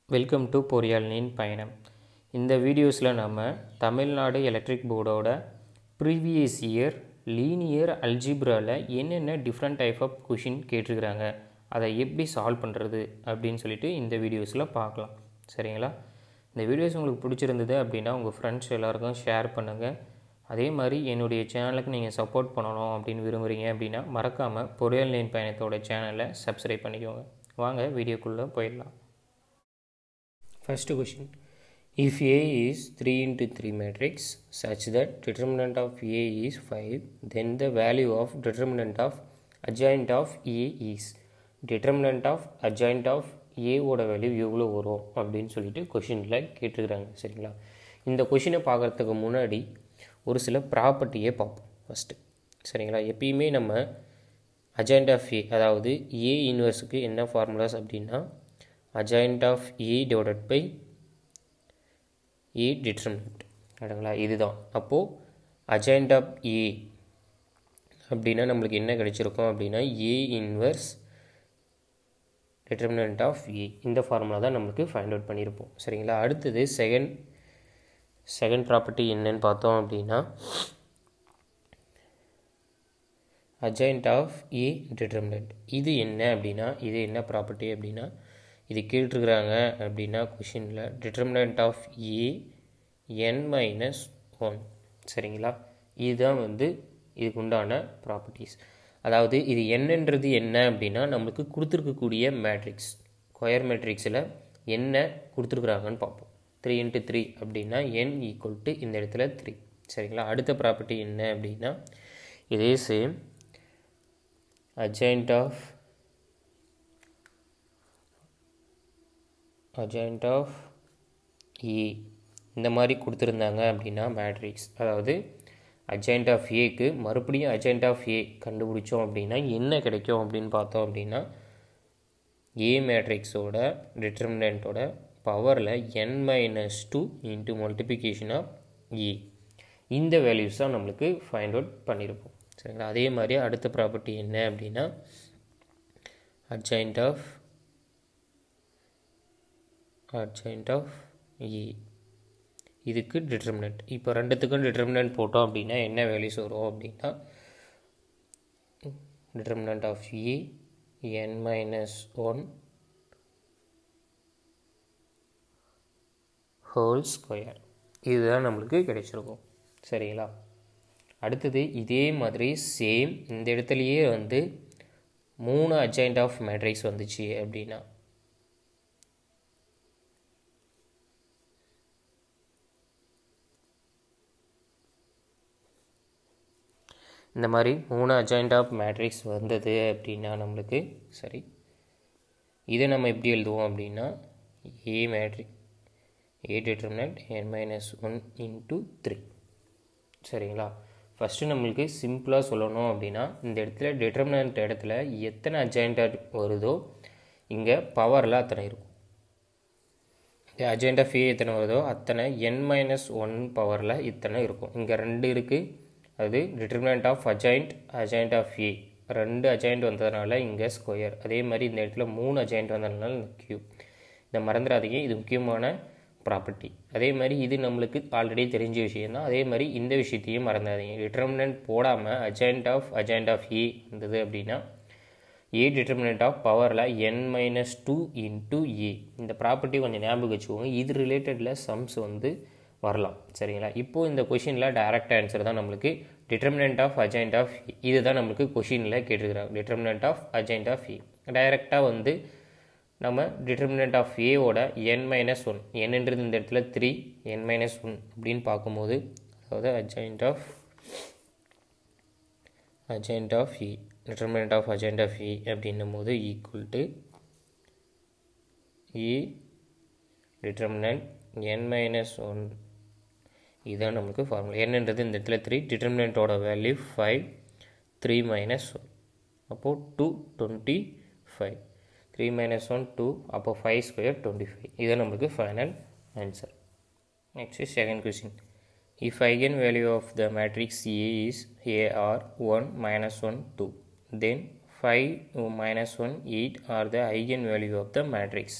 welcome to பொறியாளனின் பயணம் இந்த வீடியோஸில் நம்ம தமிழ்நாடு எலக்ட்ரிக் போர்டோட ப்ரீவியஸ் இயர் லீனியர் அல்ஜிப்ராவில் என்னென்ன டிஃப்ரெண்ட் டைப் ஆஃப் கொஷின் கேட்டிருக்கிறாங்க அதை எப்படி சால்வ் பண்ணுறது அப்படின்னு சொல்லிட்டு இந்த வீடியோஸில் பார்க்கலாம் சரிங்களா இந்த வீடியோஸ் உங்களுக்கு பிடிச்சிருந்தது அப்படின்னா உங்கள் ஃப்ரெண்ட்ஸ் எல்லாருக்கும் ஷேர் பண்ணுங்கள் அதே மாதிரி என்னுடைய சேனலுக்கு நீங்கள் சப்போர்ட் பண்ணணும் அப்படின்னு விரும்புகிறீங்க அப்படின்னா மறக்காமல் பொறியாளனின் பயணத்தோட சேனலை சப்ஸ்கிரைப் பண்ணிக்கோங்க வாங்க வீடியோக்குள்ளே போயிடலாம் First question If A is 3 into 3 matrix such that determinant of A is 5, then the value of determinant of adjoint of A is determinant of adjoint of A ஓட வேல்யூ எவ்வளோ வரும் அப்படின்னு சொல்லிட்டு கொஷினில் கேட்டிருக்கிறாங்க சரிங்களா இந்த கொஷினை பார்க்குறதுக்கு முன்னாடி ஒரு சில ப்ராப்பர்ட்டியே பார்ப்போம் ஃபஸ்ட்டு சரிங்களா எப்பயுமே நம்ம அஜாயிண்ட் ஆஃப் ஏ அதாவது ஏ இன்வர்ஸுக்கு என்ன ஃபார்முலாஸ் அப்படின்னா adjoint of A divided by A determinant சரிங்களா இதுதான் அப்போது அஜாயிண்ட் ஆஃப் ஏ அப்படின்னா நம்மளுக்கு என்ன கிடைச்சிருக்கும் அப்படின்னா A inverse determinant of A இந்த ஃபார்முலா தான் நம்மளுக்கு ஃபைண்ட் அவுட் பண்ணியிருப்போம் சரிங்களா அடுத்தது செகண்ட் செகண்ட் ப்ராப்பர்ட்டி என்னன்னு பார்த்தோம் அப்படின்னா அஜாயிண்ட் ஆஃப் ஏ டிட்டர்மினன்ட் இது என்ன அப்படின்னா இது என்ன ப்ராப்பர்ட்டி அப்படின்னா இது கேட்டிருக்கிறாங்க அப்படின்னா கொஷினில் determinant of A n minus one சரிங்களா இதுதான் வந்து இதுக்கு உண்டான ப்ராப்பர்ட்டிஸ் அதாவது இது என்னன்றது என்ன அப்படின்னா நம்மளுக்கு கொடுத்துருக்கக்கூடிய மேட்ரிக்ஸ் கொயர் மேட்ரிக்ஸில் என்ன கொடுத்துருக்குறாங்கன்னு பார்ப்போம் த்ரீ இன்ட்டு த்ரீ அப்படின்னா என் ஈக்குவல் டு இந்த இடத்துல த்ரீ சரிங்களா அடுத்த ப்ராப்பர்ட்டி என்ன அப்படின்னா இதே same adjoint of adjoint of A இந்த மாதிரி கொடுத்துருந்தாங்க அப்படின்னா மேட்ரிக்ஸ் அதாவது அஜாயிண்ட் ஆஃப் ஏக்கு மறுபடியும் அஜாயிண்ட் ஆஃப் ஏ கண்டுபிடிச்சோம் அப்படின்னா என்ன கிடைக்கும் அப்படின்னு பார்த்தோம் அப்படின்னா ஏ மேட்ரிக்ஸோட டிட்டர்மினண்ட்டோட பவரில் n minus two into multiplication of A இந்த வேல்யூஸ் தான் நம்மளுக்கு ஃபைண்ட் அவுட் பண்ணியிருப்போம் சரிங்களா அதே மாதிரி அடுத்த ப்ராப்பர்ட்டி என்ன அப்படின்னா adjoint of adjoint of A இதுக்கு டிட்டர்மினன்ட் இப்போ ரெண்டுத்துக்கும் டிட்டர்மினன்ட் போட்டோம் அப்படின்னா என்ன வேல்யூஸ் வரும் அப்படின்னா determinant of A n minus one whole square இதுதான் நம்மளுக்கு கிடைச்சிருக்கும் சரிங்களா அடுத்தது இதே மாதிரி சேம் இந்த இடத்துலையே வந்து மூணு அட்ஜாயிண்ட் ஆஃப் மேட்ரிக்ஸ் வந்துச்சு அப்படின்னா இந்த மாதிரி மூணு அஜாயிண்ட் ஆஃப் மேட்ரிக்ஸ் வந்தது அப்படின்னா நம்மளுக்கு சரி இதை நம்ம எப்படி எழுதுவோம் அப்படின்னா A matrix A determinant n minus one into three சரிங்களா ஃபஸ்ட்டு நம்மளுக்கு சிம்பிளாக சொல்லணும் அப்படின்னா இந்த இடத்துல டிட்டர்மினன்ட் இடத்துல எத்தனை அஜாயிண்ட் வருதோ இங்கே பவரில் அத்தனை இருக்கும் அஜெண்ட் ஆஃப் ஏ எத்தனை வருதோ அத்தனை என் மைனஸ் ஒன் பவரில் இத்தனை இருக்கும் இங்கே ரெண்டு இருக்குது அது determinant of adjoint adjoint of A ரெண்டு அஜாயிண்ட் வந்ததுனால இங்கே ஸ்கொயர் அதே மாதிரி இந்த இடத்துல மூணு அஜாயிண்ட் வந்ததுனால இந்த க்யூப் இதை மறந்துடாதீங்க இது முக்கியமான ப்ராப்பர்ட்டி அதே மாதிரி இது நம்மளுக்கு ஆல்ரெடி தெரிஞ்ச விஷயம் தான் அதே மாதிரி இந்த விஷயத்தையும் மறந்துடாதீங்க டிட்டர்மினன்ட் போடாமல் adjoint of adjoint of A இருந்தது அப்படின்னா ஏ டிட்டர்மினன்ட் ஆஃப் பவரில் n minus two into A இந்த ப்ராப்பர்ட்டி கொஞ்சம் ஞாபகம் வச்சுக்கோங்க இது ரிலேட்டடில் சம்ஸ் வந்து வரலாம் சரிங்களா இப்போது இந்த கொஷினில் டைரக்ட் ஆன்சர் தான் நம்மளுக்கு டிட்டர்மினன்ட் ஆஃப் அஜாயிண்ட் ஆஃப் இது தான் நம்மளுக்கு கொஷினில் கேட்டிருக்கிறாங்க determinant of adjoint of A டைரெக்டாக வந்து நம்ம டிட்டர்மினன்ட் ஆஃப் ஏவோட என் மைனஸ் ஒன் என்னன்றது இந்த இடத்துல த்ரீ என் மைனஸ் ஒன் அப்படின்னு பார்க்கும்போது அதாவது adjoint of adjoint of A determinant of adjoint of A அப்படின்னும் போது equal to A determinant n minus one இதுதான் நமக்கு ஃபார்முலா என்னன்றது இந்த இடத்துல த்ரீ டிட்டர்மினண்ட்டோட value five three minus one அப்போது two twenty five three minus one two அப்போ ஃபைவ் ஸ்கொயர் டுவெண்ட்டி ஃபைவ் இதுதான் நம்மளுக்கு final answer next second question if eigen value of the matrix A is are one minus one two then five minus one eight are the eigen value of the matrix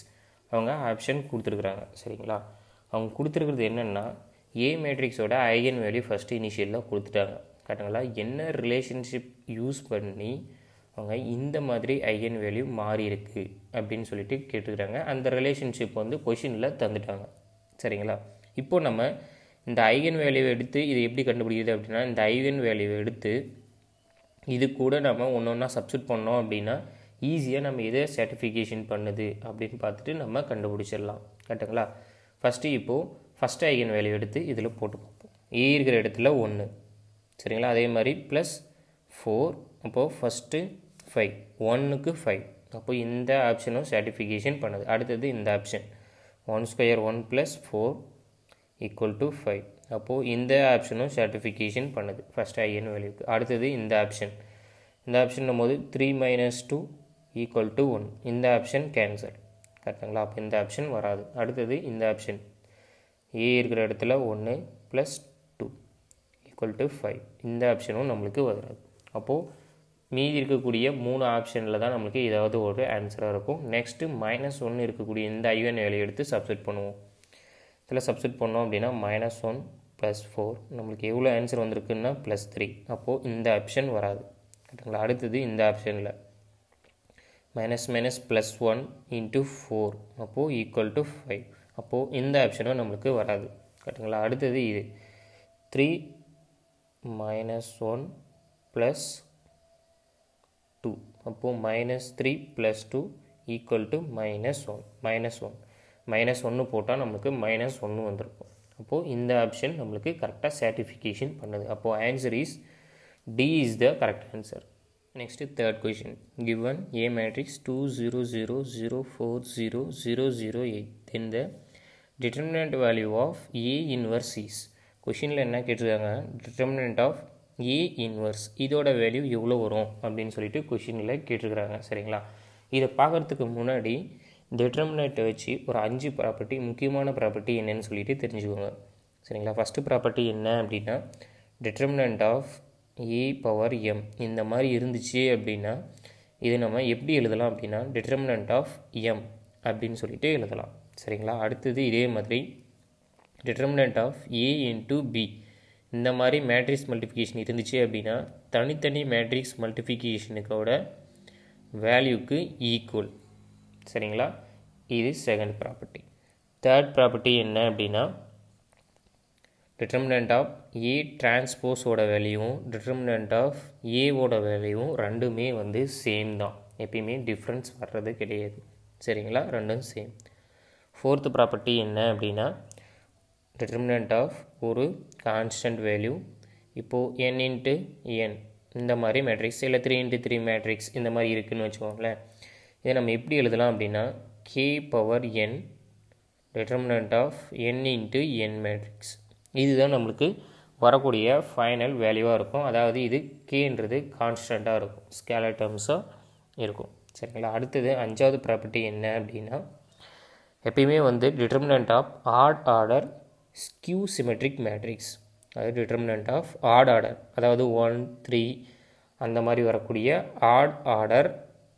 அவங்க option கொடுத்துருக்குறாங்க சரிங்களா அவங்க கொடுத்துருக்கிறது என்னென்னா A மேட்ரிக்ஸோட eigen value first இனிஷியலில் கொடுத்துட்டாங்க கரெக்டுங்களா என்ன ரிலேஷன்ஷிப் யூஸ் பண்ணி அவங்க இந்த மாதிரி ஐகன் வேல்யூ மாறி இருக்கு அப்படின்னு சொல்லிட்டு கேட்டுக்கிறாங்க அந்த ரிலேஷன்ஷிப் வந்து கொஷினில் தந்துட்டாங்க சரிங்களா இப்போ நம்ம இந்த ஐகன் வேல்யூவை எடுத்து இது எப்படி கண்டுபிடிக்குது அப்படின்னா இந்த ஐகன் வேல்யூவை எடுத்து இது கூட நம்ம ஒன்று ஒன்றா சப்ஸ்டியூட் பண்ணோம் அப்படின்னா ஈஸியாக நம்ம எதை சர்டிஃபிகேஷன் பண்ணுது அப்படின்னு பார்த்துட்டு நம்ம கண்டுபிடிச்சிடலாம் கரெக்டுங்களா ஃபஸ்ட்டு இப்போது ஃபஸ்ட் ஐகன் வேல்யூ எடுத்து இதில் போட்டு பார்ப்போம் ஏ இருக்கிற இடத்துல ஒன்று சரிங்களா அதே மாதிரி ப்ளஸ் ஃபோர் அப்போது ஃபஸ்ட்டு ஃபைவ் ஒன்னுக்கு ஃபைவ் அப்போ இந்த ஆப்ஷனும் சர்டிஃபிகேஷன் பண்ணுது அடுத்தது இந்த option one square one plus four equal to five அப்போது இந்த ஆப்ஷனும் சர்டிஃபிகேஷன் பண்ணுது ஃபஸ்ட் ஐஎன் வேல்யூக்கு அடுத்தது இந்த ஆப்ஷன் இந்த ஆப்ஷன் போது three minus two equal to one இந்த ஆப்ஷன் கேன்சல் கரெக்டுங்களா அப்போ இந்த ஆப்ஷன் வராது அடுத்தது இந்த ஆப்ஷன் ஏ இருக்கிற இடத்துல ஒன்று plus two equal to five இந்த ஆப்ஷனும் நம்மளுக்கு வராது அப்போது மீதி இருக்கக்கூடிய மூணு ஆப்ஷனில் தான் நம்மளுக்கு ஏதாவது ஒரு ஆன்சராக இருக்கும் நெக்ஸ்ட்டு மைனஸ் ஒன்று இருக்கக்கூடிய இந்த ஐவன் வேலையை எடுத்து சப்ஸ்டிட் பண்ணுவோம் இதில் சப்ஸ்டிட் பண்ணோம் அப்படின்னா மைனஸ் ஒன் ப்ளஸ் ஃபோர் நம்மளுக்கு எவ்வளோ ஆன்சர் வந்திருக்குன்னா ப்ளஸ் த்ரீ அப்போது இந்த ஆப்ஷன் வராது கரெக்டுங்களா அடுத்தது இந்த ஆப்ஷனில் minus minus plus one into four அப்போது ஈக்குவல் டு ஃபைவ் அப்போது இந்த ஆப்ஷனும் நம்மளுக்கு வராது கரெக்டுங்களா அடுத்தது இது three minus one plus two அப்போது minus three plus two equal to minus one minus one minus ஒன்று போட்டால் நம்மளுக்கு மைனஸ் ஒன்று வந்திருக்கும் அப்போது இந்த ஆப்ஷன் நம்மளுக்கு கரெக்டாக சர்டிஃபிகேஷன் பண்ணுது அப்போது answer is D is the correct answer next third question given A matrix two zero zero zero four zero zero zero eight then the determinant value of A inverse is கொஷினில் என்ன கேட்டிருக்காங்க determinant of A inverse இதோட value எவ்வளோ வரும் அப்படின்னு சொல்லிட்டு கொஷினில் கேட்டிருக்கிறாங்க சரிங்களா இதை பார்க்குறதுக்கு முன்னாடி டிட்டர்மினேட்டை வச்சு ஒரு அஞ்சு ப்ராப்பர்ட்டி முக்கியமான ப்ராப்பர்ட்டி என்னன்னு சொல்லிட்டு தெரிஞ்சுக்கோங்க சரிங்களா ஃபஸ்ட்டு ப்ராப்பர்ட்டி என்ன அப்படின்னா determinant of A power m இந்த மாதிரி இருந்துச்சு அப்படின்னா இது நம்ம எப்படி எழுதலாம் அப்படின்னா டிட்டர்மினன்ட் ஆஃப் எம் அப்படின்னு சொல்லிட்டு எழுதலாம் சரிங்களா அடுத்தது இதே மாதிரி determinant of A into B இந்த மாதிரி மேட்ரிக்ஸ் மல்டிஃபிகேஷன் இருந்துச்சு அப்படின்னா தனித்தனி மேட்ரிக்ஸ் மல்டிஃபிகேஷனுக்கோட வேல்யூக்கு ஈக்குவல் சரிங்களா இது செகண்ட் ப்ராப்பர்ட்டி தேர்ட் ப்ராப்பர்ட்டி என்ன அப்படின்னா டிட்டர்மினன்ட் ஆஃப் ஏ டிரான்ஸ்போஸோட வேல்யூவும் டிட்டர்மினன்ட் ஆஃப் ஏவோட வேல்யூவும் ரெண்டுமே வந்து சேம் தான் எப்பயுமே டிஃப்ரென்ஸ் வர்றது கிடையாது சரிங்களா ரெண்டும் சேம் ஃபோர்த்து ப்ராப்பர்ட்டி என்ன அப்படின்னா டிட்டர்மினன்ட் ஆஃப் ஒரு கான்ஸ்டன்ட் வேல்யூ இப்போது என் இன்ட்டு என் இந்த மாதிரி மேட்ரிக்ஸ் இல்லை த்ரீ இன்ட்டு த்ரீ மேட்ரிக்ஸ் இந்த மாதிரி இருக்குதுன்னு வச்சுக்கோங்களேன் இதை நம்ம எப்படி எழுதலாம் அப்படின்னா k power n determinant of n into n matrix இதுதான் நம்மளுக்கு வரக்கூடிய ஃபைனல் வேல்யூவாக இருக்கும் அதாவது இது கேன்றது கான்ஸ்டண்ட்டாக இருக்கும் ஸ்கேலர் டேர்ம்ஸாக இருக்கும் சரிங்களா அடுத்தது அஞ்சாவது ப்ராப்பர்ட்டி என்ன அப்படின்னா எப்பயுமே வந்து determinant of odd order skew symmetric matrix அதாவது டிட்டர்மினன்ட் ஆஃப் ஆட் ஆர்டர் அதாவது ஒன் த்ரீ அந்த மாதிரி வரக்கூடிய odd order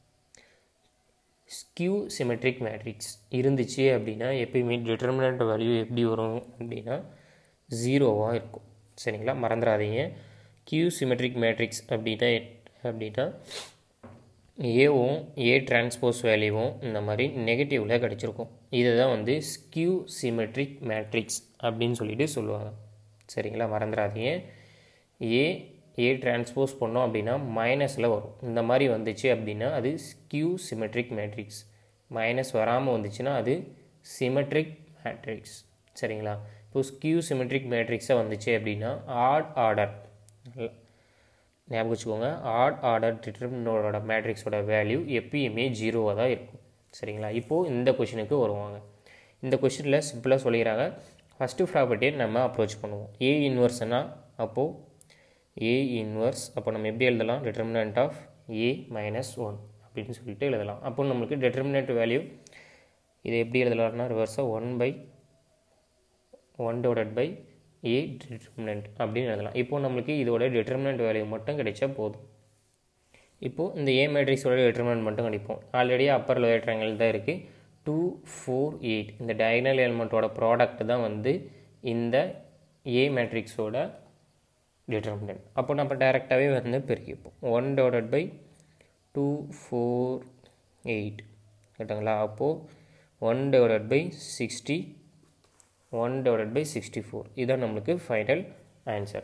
skew symmetric matrix இருந்துச்சு அப்படின்னா எப்பயுமே டிட்டர்மினன்ட் வேல்யூ எப்படி வரும் அப்படின்னா ஜீரோவாக இருக்கும் சரிங்களா மறந்துடாதீங்க கியூ சிமெட்ரிக் மேட்ரிக்ஸ் அப்படின்னா அப்படின்னா ஏவும் ஏ டிரான்ஸ்போஸ் வேல்யூவும் இந்த மாதிரி நெகட்டிவில் கிடச்சிருக்கும் இதை தான் வந்து ஸ்கியூ சிமெட்ரிக் மேட்ரிக்ஸ் அப்படின்னு சொல்லிட்டு சொல்லுவாங்க சரிங்களா மறந்துடாதீங்க ஏ ஏ டிரான்ஸ்போஸ் பண்ணோம் அப்படின்னா மைனஸில் வரும் இந்த மாதிரி வந்துச்சு அப்படின்னா அது ஸ்கியூ சிமெட்ரிக் மேட்ரிக்ஸ் மைனஸ் வராமல் வந்துச்சுன்னா அது சிமெட்ரிக் மேட்ரிக்ஸ் சரிங்களா இப்போ ஸ்கியூ சிமெட்ரிக் மேட்ரிக்ஸாக வந்துச்சு அப்படின்னா ஆட் ஆர்டர் ஞாபகம் வச்சுக்கோங்க ஆட் ஆர்டர் டிட்டர்மினோட மேட்ரிக்ஸோட வேல்யூ எப்பயுமே ஜீரோவாக தான் இருக்கும் சரிங்களா இப்போது இந்த கொஷினுக்கு வருவாங்க இந்த கொஷினில் சிம்பிளாக சொல்லிக்கிறாங்க ஃபஸ்ட்டு ப்ராப்பர்ட்டியை நம்ம அப்ரோச் பண்ணுவோம் ஏ இன்வர்ஸ்னால் அப்போது ஏ இன்வர்ஸ் அப்போ நம்ம எப்படி எழுதலாம் determinant of A minus one அப்படின்னு சொல்லிட்டு எழுதலாம் அப்போ நம்மளுக்கு டிட்டர்மினன்ட் வேல்யூ இதை எப்படி எழுதலாம்னா ரிவர்ஸாக one by one divided by A determinant அப்படின்னு எழுதலாம் இப்போது நம்மளுக்கு இதோட டிட்டர்மினன்ட் வேல்யூ மட்டும் கிடைச்சா போதும் இப்போது இந்த ஏ மேட்ரிக்ஸோட டிட்டர்மினன்ட் மட்டும் கணிப்போம் ஆல்ரெடி அப்பர் லோயர் ட்ரையாங்கிள் தான் இருக்குது டூ ஃபோர் எயிட் இந்த டயகனல் எலிமெண்ட்டோட ப்ராடக்ட் தான் வந்து இந்த ஏ மேட்ரிக்ஸோட டிட்டர்மினன்ட் அப்போ நம்ம டைரெக்டாகவே வந்து பெருக்கிப்போம் one divided by two four eight கேட்டுங்களா அப்போது one divided by sixty one divided by sixty four இதுதான் நம்மளுக்கு final answer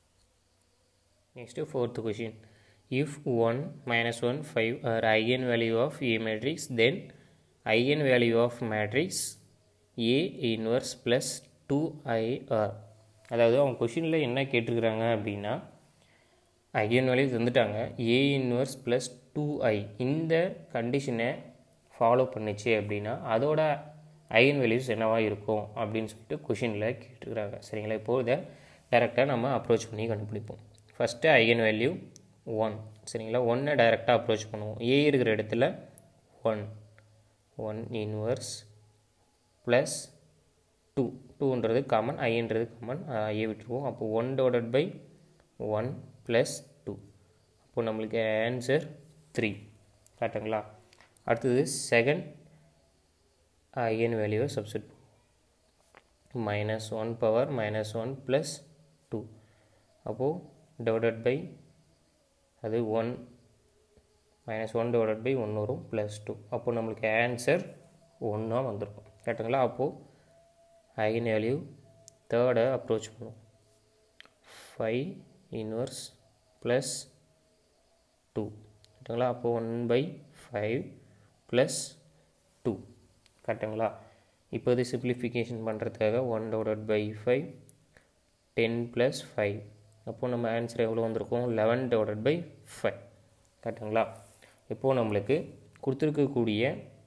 next fourth question if one minus one five are eigen value of A matrix then eigen value of matrix A inverse plus two I are அதாவது அவங்க கொஷினில் என்ன கேட்டிருக்கிறாங்க அப்படின்னா eigen value தந்துட்டாங்க A inverse plus two I இந்த கண்டிஷனை follow பண்ணிச்சு அப்படின்னா அதோட ஐஎன் வேல்யூஸ் என்னவாக இருக்கும் அப்படின்னு சொல்லிட்டு கொஷினில் கேட்டுருக்குறாங்க சரிங்களா இப்போது இதை டேரெக்டாக நம்ம அப்ரோச் பண்ணி கண்டுபிடிப்போம் ஃபஸ்ட்டு ஐஎன் வேல்யூ ஒன் சரிங்களா ஒன்னை டைரெக்டாக அப்ரோச் பண்ணுவோம் ஏ இருக்கிற இடத்துல one one inverse plus two டூன்றது காமன் ஐன்றது காமன் ஐயை விட்டுருவோம் அப்போ one divided by one plus two அப்போது நம்மளுக்கு ஆன்சர் த்ரீ கரெக்டுங்களா அடுத்தது செகண்ட் ஐஎன் வேல்யூவை substitute minus one power minus one plus two அப்போது டிவைடட் பை அது one minus one divided by one வரும் ப்ளஸ் டூ அப்போது நம்மளுக்கு ஆன்சர் ஒன்றா வந்திருக்கும் கரெக்டுங்களா அப்போது ஐகன் வேல்யூ தேர்டை அப்ரோச் பண்ணுவோம் ஃபைவ் இன்வர்ஸ் ப்ளஸ் டூ கரெக்டுங்களா அப்போது one by five plus two கரெக்டுங்களா இப்போ இது சிம்பிளிஃபிகேஷன் பண்ணுறதுக்காக one divided by five ten plus five அப்போது நம்ம ஆன்சர் எவ்வளோ வந்திருக்கும் லெவன் டிவைடட் பை ஃபைவ் கரெக்டுங்களா இப்போது நம்மளுக்கு கொடுத்துருக்கக்கூடிய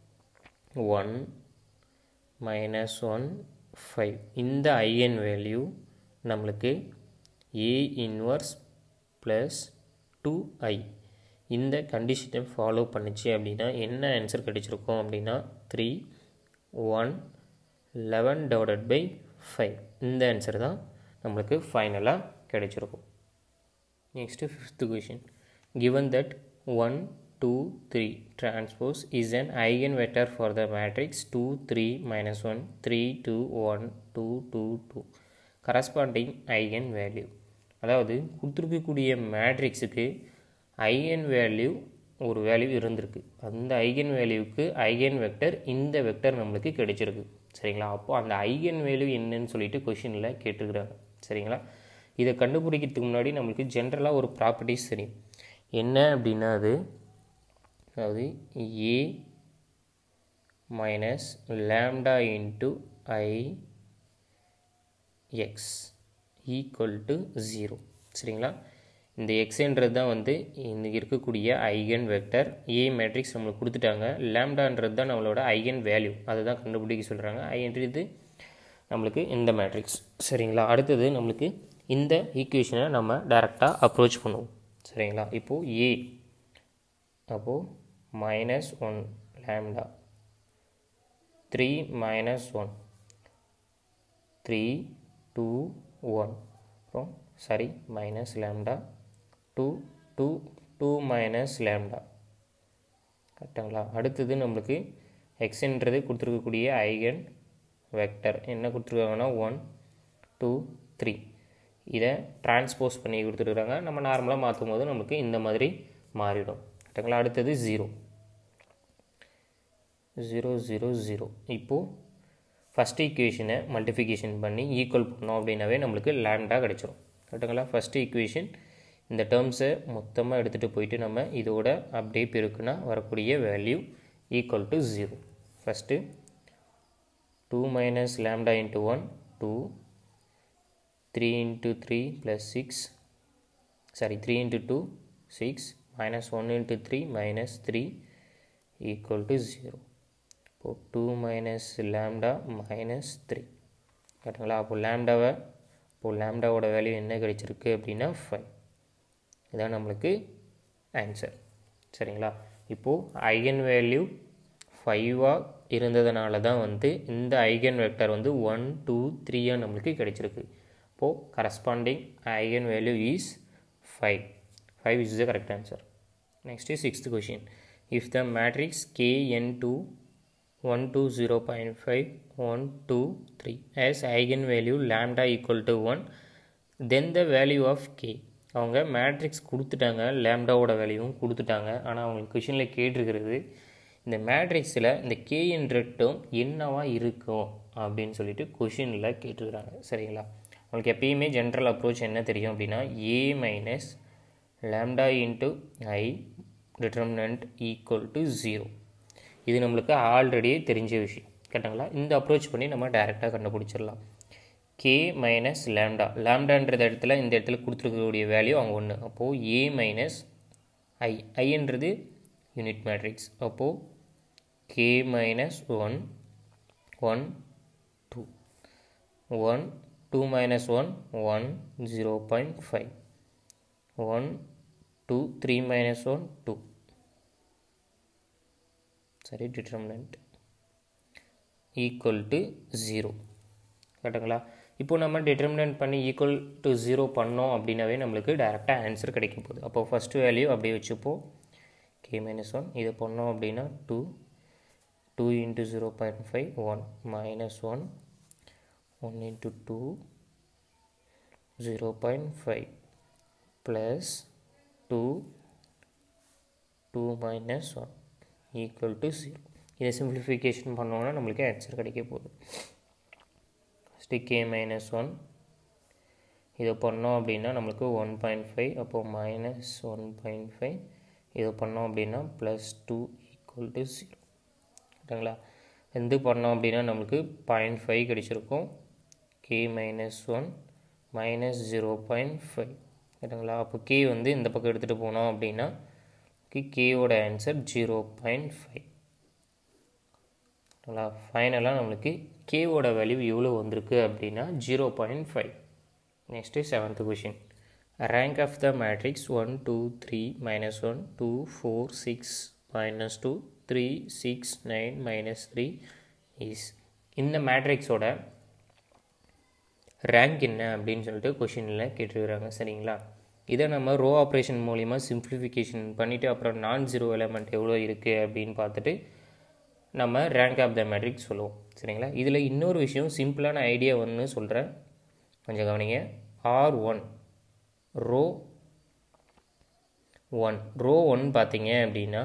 ஒன் மைனஸ் ஒன் ஃபைவ் இந்த ஐஎன் வேல்யூ நம்மளுக்கு A inverse plus two I இந்த கண்டிஷனை ஃபாலோ பண்ணிச்சு அப்படின்னா என்ன ஆன்சர் கிடைச்சிருக்கும் அப்படின்னா three one eleven divided by five இந்த ஆன்சர் தான் நம்மளுக்கு ஃபைனலாக கிடைச்சிருக்கும் next fifth question given that one two three transpose is an eigenvector for the matrix 2 3 minus 1 3 2 1 2 2 2 corresponding eigen value அதாவது கொடுத்துருக்கக்கூடிய மேட்ரிக்ஸுக்கு ஐகன் வேல்யூ ஒரு வேல்யூ இருந்திருக்கு அந்த ஐகன் வேல்யூவுக்கு ஐகன் வெக்டர் இந்த வெக்டர் நம்மளுக்கு கிடைச்சிருக்கு சரிங்களா அப்போது அந்த ஐகன் வேல்யூ என்னன்னு சொல்லிட்டு கொஷினில் கேட்டிருக்கிறாங்க சரிங்களா இதை கண்டுபிடிக்கிறதுக்கு முன்னாடி நம்மளுக்கு ஜென்ரலாக ஒரு ப்ராப்பர்ட்டிஸ் தெரியும் என்ன அப்படின்னா அது அதாவது A minus lambda into I X equal to zero சரிங்களா இந்த எக்ஸ்ன்றது தான் வந்து இந்த இருக்கக்கூடிய ஐகன் வெக்டர் ஏ மேட்ரிக்ஸ் நம்மளுக்கு கொடுத்துட்டாங்க லேம்டான்றது தான் நம்மளோட ஐகன் வேல்யூ அதை தான் கண்டுபிடிக்க சொல்கிறாங்க ஐன்றது நம்மளுக்கு இந்த மேட்ரிக்ஸ் சரிங்களா அடுத்தது நம்மளுக்கு இந்த ஈக்குவேஷனை நம்ம டைரெக்டாக அப்ரோச் பண்ணுவோம் சரிங்களா இப்போது ஏ அப்போது minus one lambda three minus one three two one அப்புறம் sorry minus lambda two two two minus lambda கரெக்டுங்களா அடுத்தது நம்மளுக்கு எக்ஸ்ன்றது கொடுத்துருக்கக்கூடிய ஐகன் வெக்டர் என்ன கொடுத்துருக்காங்கன்னா ஒன் டூ த்ரீ இதை டிரான்ஸ்போஸ் பண்ணி கொடுத்துருக்குறாங்க நம்ம நார்மலாக மாற்றும் போது நமக்கு இந்த மாதிரி மாறிடும் கரெக்டுங்களா அடுத்தது ஜீரோ ஜீரோ ஜீரோ ஜீரோ இப்போது ஃபஸ்ட் ஈக்குவேஷனை மல்டிஃபிகேஷன் பண்ணி ஈக்குவல் பண்ணோம் அப்படின்னாவே நம்மளுக்கு லேண்டா கிடச்சிரும் கரெக்டுங்களா ஃபஸ்ட் ஈக்குவேஷன் இந்த டேர்ம்ஸை மொத்தமாக எடுத்துகிட்டு போயிட்டு நம்ம இதோட அப்படியே பெருக்குனா வரக்கூடிய value equal to zero first two minus lambda into one two three into three plus six sorry three into two six minus one into three minus three equal to zero இப்போது two minus lambda minus three கரெக்டுங்களா அப்போது லேம்டாவை இப்போது லேம்டாவோட value என்ன கிடைச்சிருக்கு அப்படின்னா five இதான் நம்மளுக்கு answer சரிங்களா இப்போது ஐகன் வேல்யூ ஃபைவாக இருந்ததுனால தான் வந்து இந்த ஐகன் வெக்டர் வந்து ஒன் டூ த்ரீயாக நம்மளுக்கு கிடைச்சிருக்கு இப்போது corresponding eigen value is five five is the correct answer next is sixth question if the matrix K N two 1 to 0.5 1 2 3 as eigenvalue lambda equal to 1 then the value of k அவங்க matrix கொடுத்துட்டாங்க லேம்டாவோட வேல்யூவும் கொடுத்துட்டாங்க ஆனால் அவங்களுக்கு கொஷினில் கேட்டிருக்கிறது இந்த மேட்ரிக்ஸில் இந்த கே என்ற டேர்ம் என்னவா இருக்கும் அப்படின்னு சொல்லிட்டு கொஷினில் கேட்டிருக்கிறாங்க சரிங்களா உங்களுக்கு எப்பயுமே ஜென்ரல் அப்ரோச் என்ன தெரியும் அப்படின்னா A minus lambda into I determinant equal to zero இது நம்மளுக்கு ஆல்ரெடியே தெரிஞ்ச விஷயம் கேட்டாங்களா இந்த அப்ரோச் பண்ணி நம்ம டைரெக்டாக கண்டுபிடிச்சிடலாம் கே மைனஸ் லேம்டா லேம்டான்றது இடத்துல இந்த இடத்துல கொடுத்துருக்கக்கூடிய வேல்யூ அவங்க ஒன்று அப்போது ஏ மைனஸ் ஐ ஐன்றது யூனிட் மேட்ரிக்ஸ் அப்போது K minus one one two one two minus one one zero point five one two three minus one two சரி டிட்டர்மினன்ட் ஈக்குவல் டு ஜீரோ கரெக்டுங்களா இப்போ நம்ம டிட்டர்மினன்ட் பண்ணி ஈக்குவல் டு ஜீரோ பண்ணோம் அப்படின்னாவே நம்மளுக்கு டேரெக்டாக ஆன்சர் கிடைக்க போகுது அப்போ ஃபஸ்ட்டு வேல்யூ அப்படியே வச்சுப்போம் கே மைனஸ் ஒன் இதை பண்ணோம் அப்படின்னா two two into zero point five one minus one one into two zero point five plus two two minus one equal to zero இதை சிம்பிளிஃபிகேஷன் பண்ணோன்னா நம்மளுக்கு ஆன்சர் கிடைக்க போகுது ஃபஸ்ட்டு கே மைனஸ் ஒன் இதை பண்ணோம் அப்படின்னா நம்மளுக்கு ஒன் பாயிண்ட் ஃபைவ் அப்போது மைனஸ் ஒன் பாயிண்ட் ஃபைவ் இதை பண்ணோம் அப்படின்னா plus two equal to zero கரெக்டுங்களா எது பண்ணோம் அப்படின்னா நம்மளுக்கு பாயிண்ட் ஃபைவ் கிடச்சிருக்கும் K minus one minus zero point five கரெக்டுங்களா அப்போ கே வந்து இந்த பக்கம் எடுத்துகிட்டு போனோம் அப்படின்னா கேவோட ஆன்சர் ஜீரோ பாயிண்ட் ஃபைவ் ஓகேங்களா ஃபைனலாக நம்மளுக்கு கேவோட வேல்யூ எவ்வளோ வந்திருக்கு அப்படின்னா zero point five next seventh question rank of the matrix one two three minus one two four six minus two three six nine minus three is இந்த மேட்ரிக்ஸோட rank என்ன அப்படின்னு சொல்லிட்டு கொஷினில் கேட்டுருக்குறாங்க சரிங்களா இதை நம்ம ரோ ஆப்ரேஷன் மூலிமா சிம்பிளிஃபிகேஷன் பண்ணிவிட்டு அப்புறம் நான் ஜீரோ எலமெண்ட் எவ்வளோ இருக்குது அப்படின்னு பார்த்துட்டு நம்ம ரேங்க் ஆஃப் த மேட்ரிக்ஸ் சொல்லுவோம் சரிங்களா இதில் இன்னொரு விஷயம் சிம்பிளான ஐடியா ஒன்று சொல்கிறேன் கொஞ்சம் கவனிங்க R one row one row one பார்த்தீங்க அப்படின்னா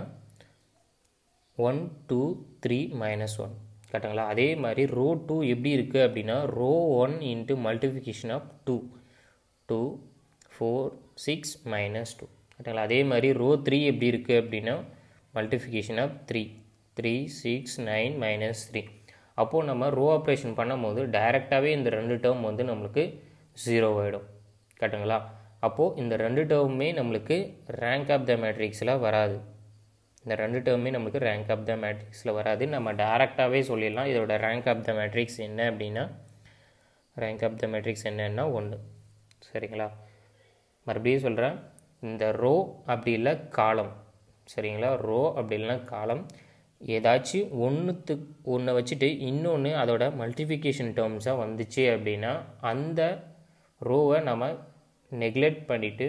one two three minus one கரெக்டுங்களா அதே மாதிரி ரோ டூ எப்படி இருக்குது அப்படின்னா row one into multiplication of two two four six minus two கரெக்டுங்களா அதே மாதிரி ரோ த்ரீ எப்படி இருக்குது அப்படின்னா multiplication of three three six nine minus three அப்போது நம்ம ரோ ஆப்ரேஷன் பண்ணும்போது டைரெக்டாகவே இந்த ரெண்டு டேர்ம் வந்து நம்மளுக்கு ஜீரோ ஆகிடும் கரெக்டுங்களா அப்போது இந்த ரெண்டு டேர்முமே நம்மளுக்கு ரேங்க் ஆஃப் த மேட்ரிக்ஸில் வராது இந்த ரெண்டு டேர்மே நம்மளுக்கு ரேங்க் ஆஃப் த மேட்ரிக்ஸில் வராது நம்ம டேரெக்டாகவே சொல்லிடலாம் இதோட ரேங்க் ஆஃப் த மேட்ரிக்ஸ் என்ன அப்படின்னா ரேங்க் ஆஃப் த மேட்ரிக்ஸ் என்னன்னா ஒன்று சரிங்களா மறுபடியும் சொல்கிறேன் இந்த ரோ அப்படி இல்லை காலம் சரிங்களா ரோ அப்படி இல்லைனா காலம் ஏதாச்சும் ஒன்றுத்து ஒன்றை வச்சுட்டு இன்னொன்று அதோட மல்டிஃபிகேஷன் டேர்ம்ஸாக வந்துச்சு அப்படின்னா அந்த ரோவை நம்ம நெக்லெக்ட் பண்ணிவிட்டு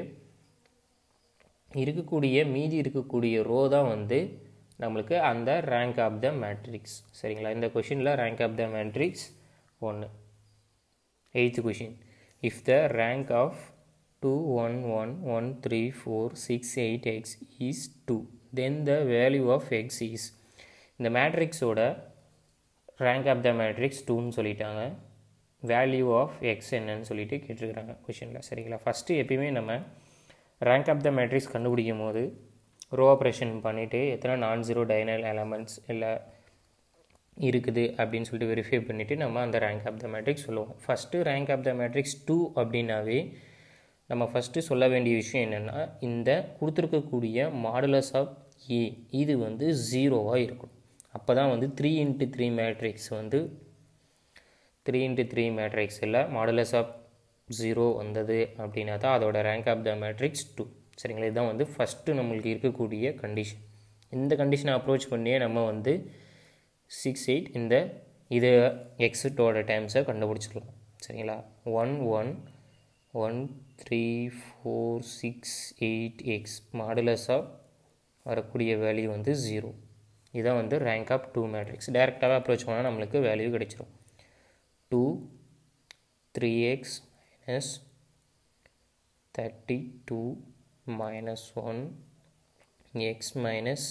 இருக்கக்கூடிய மீதி இருக்கக்கூடிய ரோ தான் வந்து நம்மளுக்கு அந்த ரேங்க் ஆஃப் த மேட்ரிக்ஸ் சரிங்களா இந்த கொஷினில் ரேங்க் ஆஃப் த மேட்ரிக்ஸ் ஒன்று eighth question if the rank of two one one one three four six eight x is two then the value of x is இந்த மேட்ரிக்ஸோட rank of the matrix டூன்னு சொல்லிட்டாங்க value of X என்னன்னு சொல்லிட்டு கேட்டிருக்கிறாங்க கொஷினில் சரிங்களா ஃபஸ்ட்டு எப்பயுமே நம்ம ரேங்க் ஆஃப் த மேட்ரிக்ஸ் கண்டுபிடிக்கும் போது ரோ ஆப்ரேஷன் பண்ணிவிட்டு எத்தனை நான் ஜீரோ டைனல் எலமெண்ட்ஸ் இல்லை இருக்குது அப்படின்னு சொல்லிட்டு வெரிஃபை பண்ணிவிட்டு நம்ம அந்த ரேங்க் ஆஃப் த மேட்ரிக்ஸ் சொல்லுவோம் first rank of the matrix two அப்படின்னாவே நம்ம ஃபஸ்ட்டு சொல்ல வேண்டிய விஷயம் என்னென்னா இந்த கொடுத்துருக்கக்கூடிய மாடுலஸ் ஆஃப் ஏ இது வந்து ஜீரோவாக இருக்கும் அப்போ தான் வந்து த்ரீ இன்ட்டு த்ரீ மேட்ரிக்ஸ் வந்து த்ரீ இன்ட்டு த்ரீ மேட்ரிக்ஸில் மாடுலஸ் ஆஃப் ஜீரோ வந்தது அப்படின்னா தான் அதோட rank of the matrix two சரிங்களா இதுதான் வந்து ஃபஸ்ட்டு நம்மளுக்கு இருக்கக்கூடிய கண்டிஷன் இந்த கண்டிஷனை அப்ரோச் பண்ணியே நம்ம வந்து சிக்ஸ் எயிட் இந்த இது எக்ஸிட்டோட டைம்ஸை கண்டுபிடிச்சிடலாம் சரிங்களா one one one three four six eight x modulus of வரக்கூடிய வேல்யூ வந்து ஜீரோ இதான் வந்து ரேங்க் ஆஃப் டூ மேட்ரிக்ஸ் டேரெக்டாகவே அப்ரோச் பண்ணால் நம்மளுக்கு வேல்யூ கிடைச்சிரும் two three x minus thirty two minus one x minus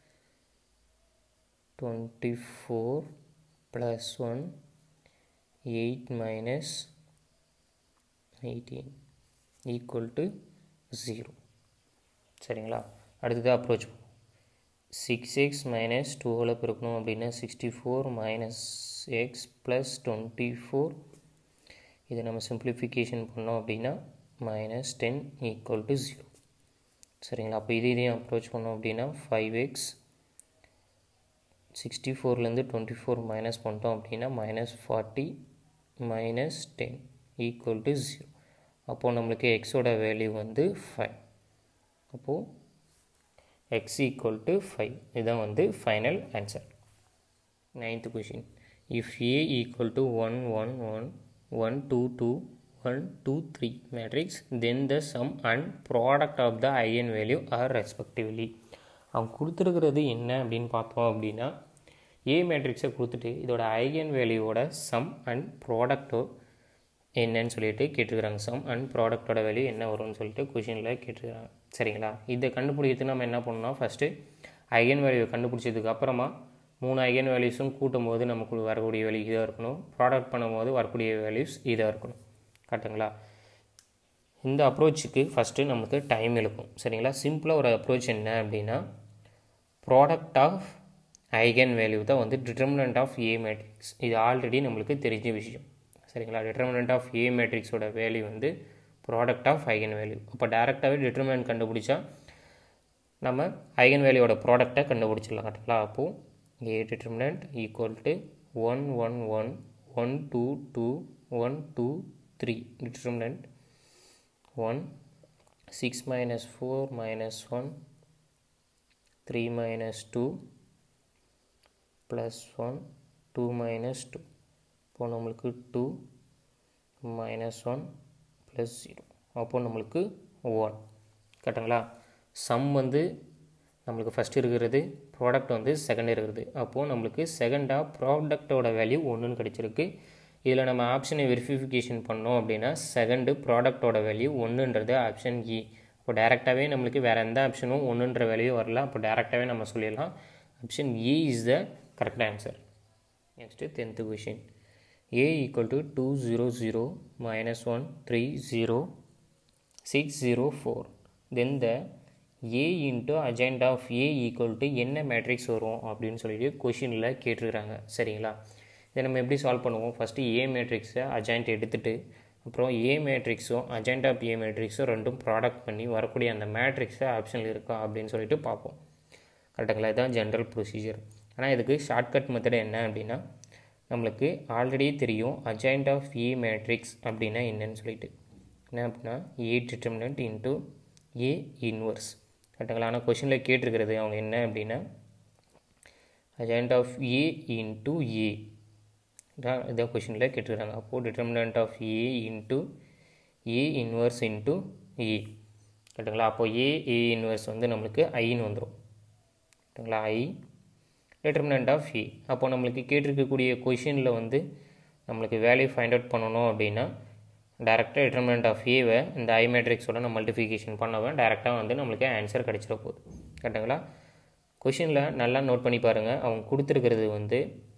twenty four plus one eight minus eighteen equal to zero சரிங்களா அடுத்தது அப்ரோச் பண்ணுவோம் சிக்ஸ் எக்ஸ் மைனஸ் டூவில் பெருக்கணும் அப்படின்னா sixty four minus x plus twenty four இதை நம்ம simplification பண்ணோம் அப்படின்னா minus ten equal to zero சரிங்களா அப்போ இது இதையும் அப்ரோச் பண்ணோம் அப்படின்னா ஃபைவ் எக்ஸ் சிக்ஸ்டி ஃபோர்லேருந்து டுவெண்ட்டி ஃபோர் மைனஸ் பண்ணிட்டோம் அப்படின்னா minus forty minus ten equal to zero அப்போது நம்மளுக்கு எக்ஸோட வேல்யூ வந்து ஃபைவ் அப்போது எக்ஸ் ஈக்குவல் டு ஃபைவ் இதுதான் வந்து final answer ninth question if A equal to one one one one two two one two three matrix then the sum and product of the eigen value are respectively அவங்க கொடுத்துருக்கிறது என்ன அப்படின்னு பார்த்தோம் அப்படின்னா ஏ மேட்ரிக்ஸை கொடுத்துட்டு இதோட ஐகன் வேல்யூவோட சம் அண்ட் ப்ராடக்ட்டோ என்னன்னு சொல்லிட்டு கேட்டிருக்கிறாங்க சம் அண்ட் ப்ராடக்ட்டோட வேல்யூ என்ன வரும்னு சொல்லிட்டு கொஷினில் கேட்டிருக்கிறாங்க சரிங்களா இதை கண்டுபிடிக்கிறதுக்கு நம்ம என்ன பண்ணோம் ஃபஸ்ட்டு ஐகன் வேல்யூவை கண்டுபிடிச்சதுக்கு அப்புறமா மூணு ஐகன் வேல்யூஸும் கூட்டும் போது நமக்கு வரக்கூடிய வேல்யூ இதாக இருக்கணும் ப்ராடக்ட் பண்ணும்போது வரக்கூடிய வேல்யூஸ் இதாக இருக்கணும் கரெக்டுங்களா இந்த அப்ரோச்சுக்கு ஃபஸ்ட்டு நமக்கு டைம் இழுக்கும் சரிங்களா சிம்பிளாக ஒரு அப்ரோச் என்ன அப்படின்னா ப்ராடக்ட் ஆஃப் ஐகன் வேல்யூ தான் வந்து டிட்டர்மினன்ட் ஆஃப் ஏ மேட்ரிக்ஸ் இது ஆல்ரெடி நம்மளுக்கு தெரிஞ்ச விஷயம் சரிங்களா டிட்டர்மினன்ட் ஆஃப் ஏ மேட்ரிக்ஸோட வேல்யூ வந்து ப்ராடக்ட் ஆஃப் ஐகன் வேல்யூ அப்போ டேரெக்டாகவே டிட்டர்மினன்ட் கண்டுபிடிச்சா நம்ம ஐகன் வேல்யூவோட ப்ராடக்டை கண்டுபிடிச்சிடலாம் கரெக்டுங்களா அப்போது A determinant equal to one one one one two two one two three determinant one six minus four minus one three minus two plus one two minus two இப்போ நம்மளுக்கு two minus one plus zero அப்போ நம்மளுக்கு one கரெக்டுங்களா some வந்து நம்மளுக்கு first இருக்கிறது product வந்து second இருக்கிறது அப்போது நம்மளுக்கு செகண்டாக ப்ராடக்டோட வேல்யூ ஒன்றுன்னு கிடச்சிருக்கு இதில் நம்ம ஆப்ஷனை வெரிஃபிகேஷன் பண்ணோம் அப்படின்னா செகண்டு ப்ராடக்டோட வேல்யூ ஒன்றுன்றது ஆப்ஷன் இ இப்போ டேரெக்டாகவே நம்மளுக்கு வேறு எந்த ஆப்ஷனும் ஒன்றுன்ற வேல்யூ வரல அப்போ டேரெக்டாகவே நம்ம சொல்லிடலாம் option E is the correct answer next tenth question A equal to two zero zero minus one three zero six zero four then the A into adjoint of A equal to என்ன matrix வரும் அப்படின்னு சொல்லிட்டு கொஷினில் கேட்டிருக்கிறாங்க சரிங்களா இதை நம்ம எப்படி சால்வ் பண்ணுவோம் ஃபஸ்ட்டு ஏ மேட்ரிக்ஸை அஜெண்ட் எடுத்துகிட்டு அப்புறம் ஏ மேட்ரிக்ஸும் அஜெண்ட் ஆஃப் ஏ மேட்ரிக்ஸும் ரெண்டும் ப்ராடக்ட் பண்ணி வரக்கூடிய அந்த மேட்ரிக்ஸை ஆப்ஷனில் இருக்கா அப்படின்னு சொல்லிட்டு பார்ப்போம் கரெக்டுங்களா இதுதான் ஜென்ரல் ப்ரொசீஜர் ஆனால் இதுக்கு ஷார்ட்கட் மெத்தட் என்ன அப்படின்னா நம்மளுக்கு ஆல்ரெடி தெரியும் அஜெண்ட் ஆஃப் ஏ மேட்ரிக்ஸ் அப்படின்னா என்னன்னு சொல்லிட்டு என்ன அப்படின்னா A determinant into A inverse கரெக்டுங்களா ஆனால் கொஷினில் கேட்டிருக்கிறது அவங்க என்ன அப்படின்னா adjoint of A into A இதான் கொஷினில் கேட்டிருக்காங்க அப்போது determinant of A into A inverse into A கரெக்டுங்களா அப்போது ஏ ஏ இன்வர்ஸ் வந்து நம்மளுக்கு ஐன்னு வந்துடும் கரெக்டுங்களா ஐ டிட்டர்மினன்ட் ஆஃப் ஏ அப்போ நம்மளுக்கு கேட்டிருக்கக்கூடிய கொஷினில் வந்து நம்மளுக்கு வேல்யூ ஃபைண்ட் அவுட் பண்ணணும் அப்படின்னா டேரெக்டாக டிட்டர்மினன்ட் ஆஃப் ஏவை இந்த ஐ மேட்ரிக்ஸோட நம்ம மல்டிஃபிகேஷன் பண்ணவன் டேரெக்டாக வந்து நம்மளுக்கு ஆன்சர் கிடச்சிட போகுது கரெக்டுங்களா கொஷினில் நல்லா நோட் பண்ணி பாருங்கள் அவங்க கொடுத்துருக்கிறது வந்து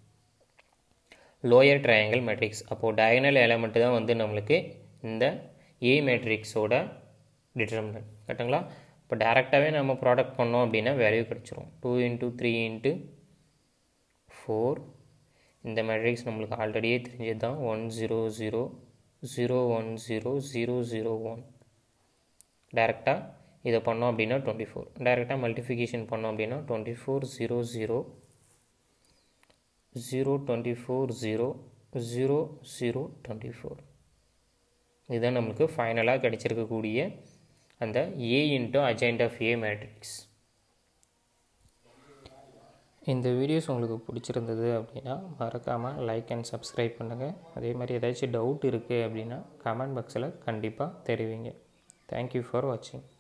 லோயர் ட்ரையாங்கிள் மேட்ரிக்ஸ் அப்போது டயகனல் எலமெண்ட்டு தான் வந்து நம்மளுக்கு இந்த ஏ மேட்ரிக்ஸோட டிட்டர்மினன்ட் கரெக்டுங்களா இப்போ டேரெக்டாகவே நம்ம ப்ராடக்ட் பண்ணோம் அப்படின்னா வேல்யூ கிடச்சிரும் two into three into four இந்த மேட்ரிக்ஸ் நம்மளுக்கு ஆல்ரெடியே தெரிஞ்சது தான் one zero zero zero one zero zero zero one டேரெக்டாக இதை பண்ணோம் அப்படின்னா டுவெண்ட்டி ஃபோர் டேரெக்டாக மல்டிஃபிகேஷன் பண்ணோம் அப்படின்னா twenty four zero zero zero twenty four zero zero zero twenty four இதுதான் நம்மளுக்கு ஃபைனலாக கிடச்சிருக்கக்கூடிய அந்த A into adjoint of A matrix இந்த வீடியோஸ் உங்களுக்கு பிடிச்சிருந்தது அப்படின்னா மறக்காமல் லைக் அண்ட் சப்ஸ்கிரைப் பண்ணுங்கள் அதே மாதிரி ஏதாச்சும் டவுட் இருக்குது அப்படின்னா கமெண்ட் பாக்ஸில் கண்டிப்பாக தெரிவிங்க தேங்க்யூ ஃபார் வாட்சிங்